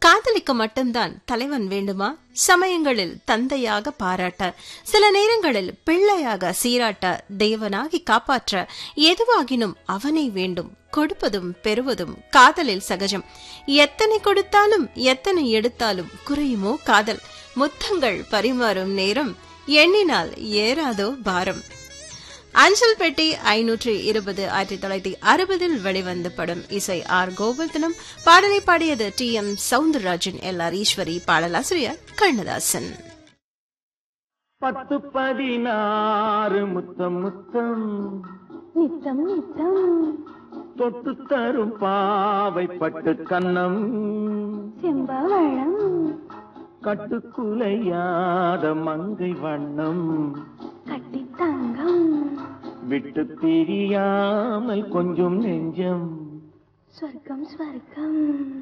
காதலிக்க மட்டும்தான் தலைவன் வேண்டுமா சமயங்களில் தந்தையாக பாராட்ட சில நேரங்களில் பிள்ளையாக சீராட்ட தேவனாகி காப்பாற்ற எதுவாகினும் அவனை வேண்டும் கொடுப்பதும் பெறுவதும் காதலில் சகஜம் எத்தனை கொடுத்தாலும் எத்தனை எடுத்தாலும் குறையுமோ காதல் முத்தங்கள் பரிமாறும் நேரம் எண்ணினால் ஏறாதோ பாரம் அஞ்சல் பெட்டி ஐநூற்றி இருபது ஆயிரத்தி தொள்ளாயிரத்தி அறுபதில் வெளிவந்த படம் இசை ஆர் கோவர்தனம் பாடலை பாடியது T M Soundararajan L R Eswari பாடலாசிரியர் கண்ணதாசன் பத்து பதினாறு முத்தம் முத்தம் நித்தம் நித்தம் தொட்டு தரும் பாவை பட்டு கன்னம் செம்பவழம் கட்டுக்குலையாத மங்கை வண்ணம் கட்டி தங்கம் விட்டு பிரியாமல் கொஞ்சம் நெஞ்சம் சொர்க்கம் ஸ்வர்க்கம்